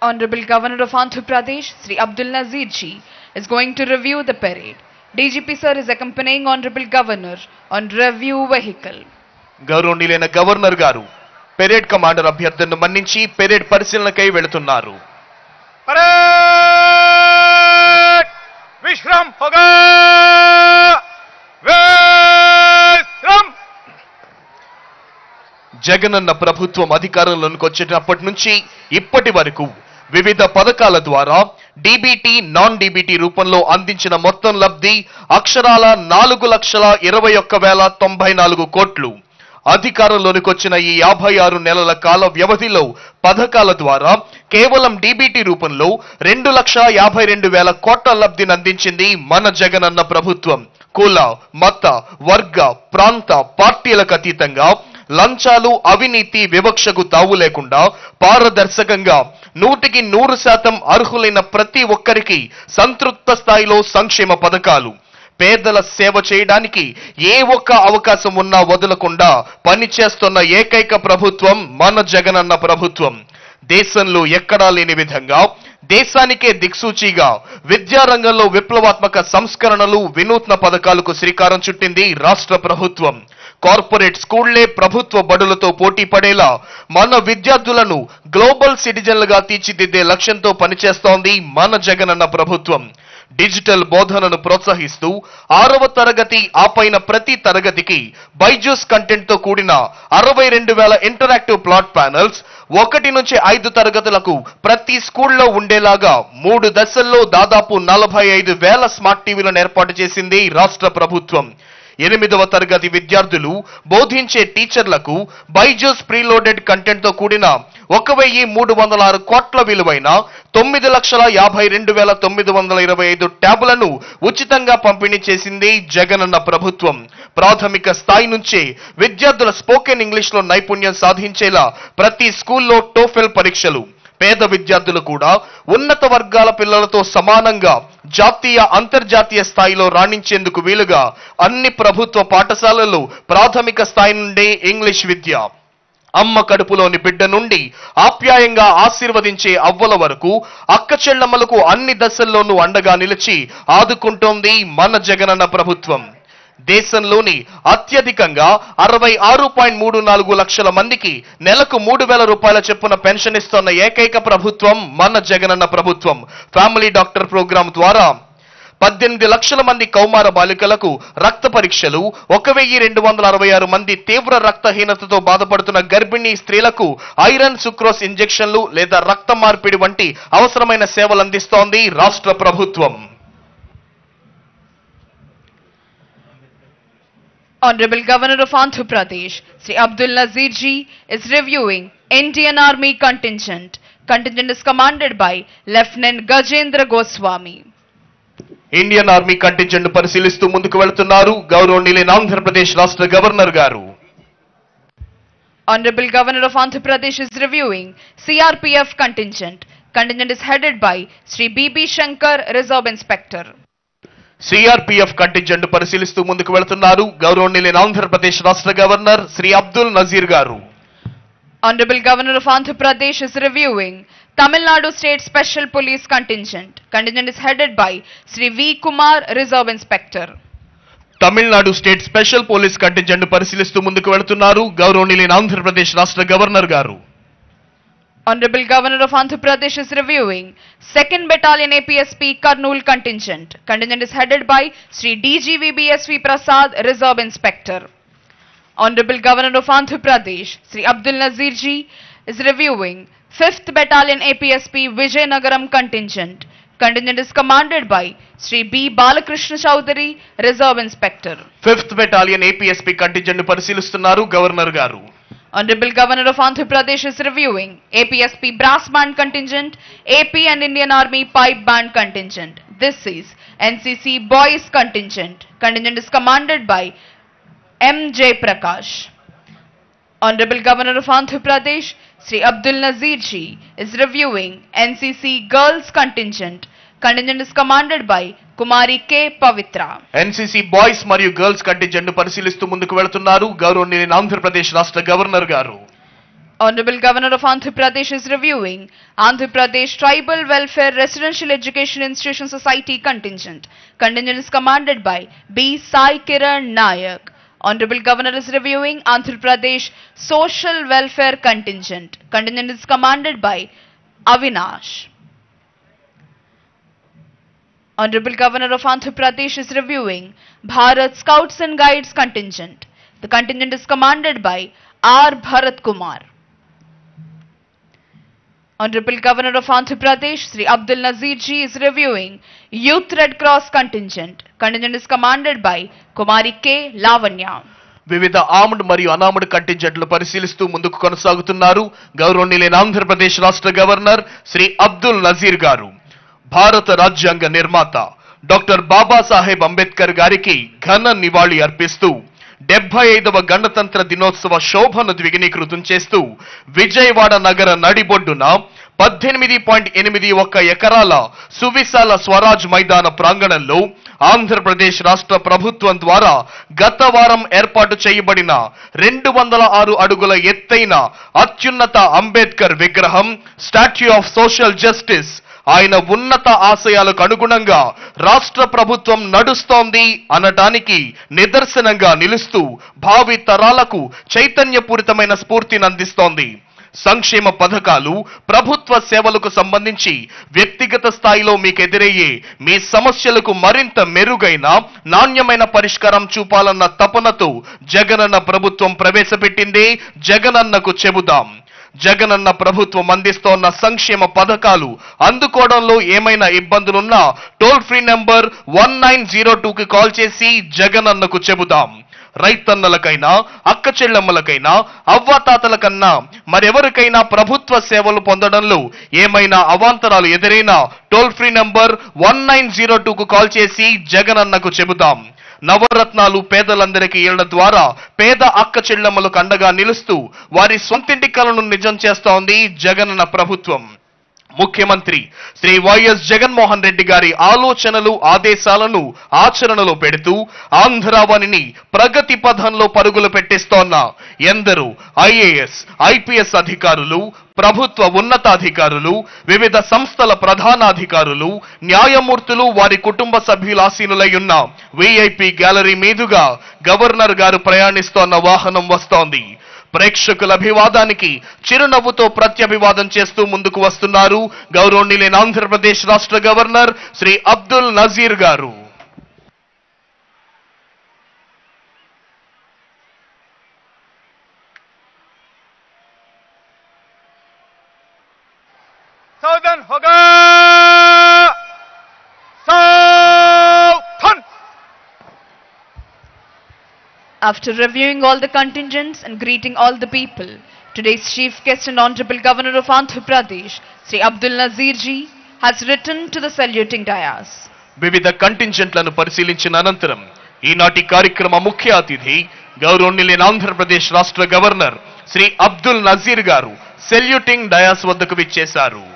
Honorable Governor of Andhra Pradesh, Sri Abdul Nazir Ji, is going to review the parade. DGP sir is accompanying Honorable Governor on review vehicle. గౌరవనీయులైన governor గారు parade commander అభ్యర్థులను మన్నించి parade పరిశీలనకై వెళుతున్నారు parade विश्राम होगा विश्राम జగనన్న ప్రభుత్వం అధికారంలోకి వచ్చేటప్పటి నుంచి ఇప్పటి వరకు వివిధ పథకాల ద్వారా డీబీటీ నాన్ డీబీటీ రూపంలో అందించిన మొత్తం లబ్ధి అక్షరాల నాలుగు లక్షల ఇరవై ఒక్క వేల తొంభై నాలుగు కోట్లు అధికారంలోనికి వచ్చిన ఈ యాభై ఆరు నెలల కాల వ్యవధిలో పథకాల ద్వారా కేవలం డీబీటీ రూపంలో రెండు లక్షల యాభై రెండు వేల కోట్ల లబ్ధిని అందించింది మన జగనన్న ప్రభుత్వం కుల మత వర్గ ప్రాంత పార్టీలకు అతీతంగా లంచాలు అవినీతి వివక్షకు తావు లేకుండా పారదర్శకంగా నూటికి నూరు శాతం అర్హులైన ప్రతి ఒక్కరికి సంతృప్త స్థాయిలో సంక్షేమ పథకాలు పేదల సేవ చేయడానికి ఏ ఒక్క అవకాశం ఉన్నా వదలకుండా పనిచేస్తున్న ఏకైక ప్రభుత్వం మన జగనన్న ప్రభుత్వం దేశంలో ఎక్కడా లేని విధంగా దేశానికే దిక్సూచిగా విద్యారంగంలో విప్లవాత్మక సంస్కరణలు వినూత్న పథకాలకు శ్రీకారం చుట్టింది రాష్ట్ర ప్రభుత్వం కార్పొరేట్ స్కూళ్లే ప్రభుత్వ బడులతో పోటీ పడేలా మన విద్యార్థులను గ్లోబల్ సిటిజన్లుగా తీర్చిదిద్దే లక్ష్యంతో పనిచేస్తోంది మన జగనన్న ప్రభుత్వం డిజిటల్ బోధనను ప్రోత్సహిస్తూ ఆరవ తరగతి ఆపైన ప్రతి తరగతికి బైజూస్ కంటెంట్ తో కూడిన అరవై రెండు వేల ఇంటరాక్టివ్ ప్లాట్ ప్యానల్స్ ఒకటి నుంచి ఐదు తరగతులకు ప్రతి స్కూల్లో ఉండేలాగా మూడు దశల్లో దాదాపు నలభై ఐదు వేల స్మార్ట్ టీవీలను ఏర్పాటు చేసింది రాష్ట్ర ప్రభుత్వం ఎనిమిదవ తరగతి విద్యార్థులు బోధించే టీచర్లకు బైజూస్ ప్రీలోడెడ్ కంటెంట్ తో కూడిన ఒక వెయ్యి మూడు వందల ఆరు కోట్ల విలువైన తొమ్మిది లక్షల యాభై రెండు వేల తొమ్మిది వందల ఇరవై ఐదు ట్యాబులను ఉచితంగా పంపిణీ చేసింది జగనన్న ప్రభుత్వం ప్రాథమిక స్థాయి నుంచే విద్యార్థుల స్పోకెన్ ఇంగ్లీష్ లో నైపుణ్యం సాధించేలా ప్రతి స్కూల్లో టోఫెల్ పరీక్షలు పేద విద్యార్థులు కూడా ఉన్నత వర్గాల పిల్లలతో సమానంగా జాతీయ అంతర్జాతీయ స్థాయిలో రాణించేందుకు వీలుగా అన్ని ప్రభుత్వ పాఠశాలలు ప్రాథమిక స్థాయి నుండే ఇంగ్లీష్ విద్య అమ్మ కడుపులోని బిడ్డ నుండి ఆప్యాయంగా ఆశీర్వదించే అవ్వల వరకు అక్క చెల్లమ్మలకు అన్ని దశల్లోనూ అండగా నిలిచి ఆదుకుంటోంది మన జగనన్న ప్రభుత్వం దేశంలోని అత్యధికంగా అరవై ఆరు పాయింట్ మూడు నాలుగు లక్షల మందికి నెలకు మూడు వేల రూపాయల చొప్పున పెన్షన్ ఇస్తున్న ఏకైక ప్రభుత్వం మన జగనన్న ప్రభుత్వం ఫ్యామిలీ డాక్టర్ ప్రోగ్రాం ద్వారా పద్దెనిమిది లక్షల మంది కౌమార బాలికలకు రక్త పరీక్షలు ఒక వెయ్యి రెండు వందల అరవై ఆరు మంది తీవ్ర రక్తహీనతతో బాధపడుతున్న గర్భిణీ స్త్రీలకు ఐరన్ సుక్రోస్ ఇంజెక్షన్లు లేదా రక్త మార్పిడి వంటి అవసరమైన సేవలు అందిస్తోంది రాష్ట్ర ప్రభుత్వం Honorable Governor of Andhra Pradesh, Sri Abdul Nazir Ji, is reviewing Indian Army contingent. Contingent is commanded by Lieutenant Gajendra Goswami. Indian army contingent పరిశీలిస్తూ ముందుకు వెళుతున్నారు గౌరవనీయులైన ఆంధ్రప్రదేశ్ రాష్ట్ర గవర్నర్ గారు Honorable Governor of Andhra Pradesh is reviewing CRPF contingent. Contingent is headed by Sri B.B. Shankar, Reserve Inspector. CRPF contingent పరిశీలిస్తూ ముందుకు వెళుతున్నారు గౌరవనీయులైన ఆంధ్రప్రదేశ్ రాష్ట్ర గవర్నర్ శ్రీ అబ్దుల్ నజీర్ గారు Honorable Governor of Andhra Pradesh is reviewing Tamil Nadu State Special Police Contingent. Contingent is headed by Sri V. Kumar, Reserve Inspector. Tamil Nadu state special police contingent పరిశీలిస్తూ ముందుకు వెళుతున్నారు గౌరవనీయులైన ఆంధ్రప్రదేశ్ రాష్ట్ర గవర్నర్ గారు Honorable Governor of Andhra Pradesh is reviewing 2nd Battalion APSP Karnool Contingent. Contingent is headed by Sri DGVBSV Prasad, Reserve Inspector. Honorable Governor of Andhra Pradesh, Sri Abdul Nazir Ji, is reviewing 5th Battalion APSP Vijayanagaram Contingent. Contingent is commanded by Sri B. Balakrishna Chowdhury, Reserve Inspector. Fifth battalion APSP contingent పరిశీలిస్తున్నారు governor గారు Honorable Governor of Andhra Pradesh is reviewing APSP Brass Band Contingent, AP and Indian Army Pipe Band Contingent. This is NCC Boys Contingent. Contingent is commanded by M. J. Prakash. Honorable Governor of Andhra Pradesh, Sri Abdul Nazir Ji, is reviewing NCC Girls Contingent. Contingent is commanded by Kumari K. Pavitra. NCC boys మరియు girls contingent పరిశీలిస్తూ ముందుకు వెళుతున్నారు గౌరవనీయులైన ఆంధ్రప్రదేశ్ రాష్ట్ర governor గారు Honorable Governor of Andhra Pradesh is reviewing Andhra Pradesh Tribal Welfare Residential Education Institution Society contingent. Contingent is commanded by B. Sai Kiran Nayak. Honorable Governor is reviewing Andhra Pradesh Social Welfare contingent. Contingent is commanded by Avinash. Honorable Governor of Andhra Pradesh is reviewing Bharat Scouts and Guides contingent. The contingent is commanded by R. Bharat Kumar. Honorable Governor of Andhra Pradesh, Sri Abdul Nazir ji is reviewing Youth Red Cross contingent. Contingent is commanded by Kumari K. Lavanya. వివిధ ఆమ్డ్ మరియు అనామ్డ్ కంటింజెంట్లు పరిశీలిస్తూ ముందుకు కొనసాగుతున్నారు గౌరవనీయులైన ఆంధ్రప్రదేశ్ రాష్ట్ర governor Shri Abdul Nazir గారు భారత రాజ్యాంగ నిర్మాత డాక్టర్ బాబాసాహెబ్ అంబేద్కర్ గారికి ఘన నివాళి అర్పిస్తూ డెబ్బై ఐదవ గణతంత్ర దినోత్సవ శోభను ద్విగుణీకృతం చేస్తూ విజయవాడ నగర నడిబొడ్డున పద్దెనిమిది పాయింట్ ఎనిమిది ఒక్క ఎకరాల సువిశాల స్వరాజ్ మైదాన ప్రాంగణంలో ఆంధ్రప్రదేశ్ రాష్ట్ర ప్రభుత్వం ద్వారా గత వారం ఏర్పాటు చేయబడిన రెండు వందల ఆరు అడుగుల ఎత్తైన అత్యున్నత అంబేద్కర్ విగ్రహం స్టాచ్యూ ఆఫ్ సోషల్ జస్టిస్ ఆయన ఉన్నత ఆశయాలకు అనుగుణంగా రాష్ట్ర ప్రభుత్వం నడుస్తోంది అనటానికి నిదర్శనంగా నిలుస్తూ భావి తరాలకు చైతన్యపూరితమైన స్ఫూర్తిని అందిస్తోంది సంక్షేమ పథకాలు ప్రభుత్వ సేవలకు సంబంధించి వ్యక్తిగత స్థాయిలో మీకు ఎదురయ్యే మీ సమస్యలకు మరింత మెరుగైన నాణ్యమైన పరిష్కారం చూపాలన్న తపనతో జగనన్న ప్రభుత్వం ప్రవేశపెట్టిందే జగనన్నకు చెబుదాం జగనన్న ప్రభుత్వం అందిస్తోన్న సంక్షేమ పథకాలు అందుకోవడంలో ఏమైనా ఇబ్బందులున్నా toll free number one nine zero టూకి కాల్ చేసి జగనన్నకు చెబుదాం రైతన్నలకైనా అక్క చెల్లెమ్మలకైనా అవ్వాతాతలకన్నా మరెవరికైనా ప్రభుత్వ సేవలు పొందడంలో ఏమైనా అవాంతరాలు ఎదురైనా toll free number one nine zero టూకు కాల్ చేసి జగనన్నకు చెబుతాం నవరత్నాలు పేదలందరికీ ఇళ్ల ద్వారా పేద అక్క చెల్లెమ్మలకు అండగా నిలుస్తూ వారి సొంతింటి కలను నిజం చేస్తోంది జగనన్న ప్రభుత్వం ముఖ్యమంత్రి శ్రీ వైఎస్ జగన్మోహన్ రెడ్డి గారి ఆలోచనలు ఆదేశాలను ఆచరణలో పెడుతూ ఆంధ్రావనిని ప్రగతి పథంలో పరుగులు పెట్టిస్తోన్న ఎందరో ఐఏఎస్ ఐపీఎస్ అధికారులు ప్రభుత్వ ఉన్నతాధికారులు వివిధ సంస్థల ప్రధానాధికారులు న్యాయమూర్తులు వారి కుటుంబ సభ్యుల ఆసీనులై ఉన్న విఐపి గ్యాలరీ మీదుగా గవర్నర్ గారు ప్రయాణిస్తోన్న వాహనం వస్తోంది ప్రేక్షకుల అభివాదానికి చిరునవ్వుతో ప్రత్యభివాదం చేస్తూ ముందుకు వస్తున్నారు గౌరవనీయులైన ఆంధ్రప్రదేశ్ రాష్ట్ర గవర్నర్ శ్రీ అబ్దుల్ నజీర్ గారు सावधान होगा सावधान After reviewing all the contingents and greeting all the people, today's chief guest and honorable governor of Andhra Pradesh, Sri Abdul Nazir ji, has returned to the saluting dais. వివిధ కంటింజెంట్లను పరిశీలించిన అనంతరం ఈనాటి కార్యక్రమ ముఖ్య అతిథి గౌరవనీయులైన ఆంధ్రప్రదేశ్ రాష్ట్ర గవర్నర్ శ్రీ అబ్దుల్ నజీర్ గారు సెల్యూటింగ్ డయాస్ వద్దకు విచ్చేశారు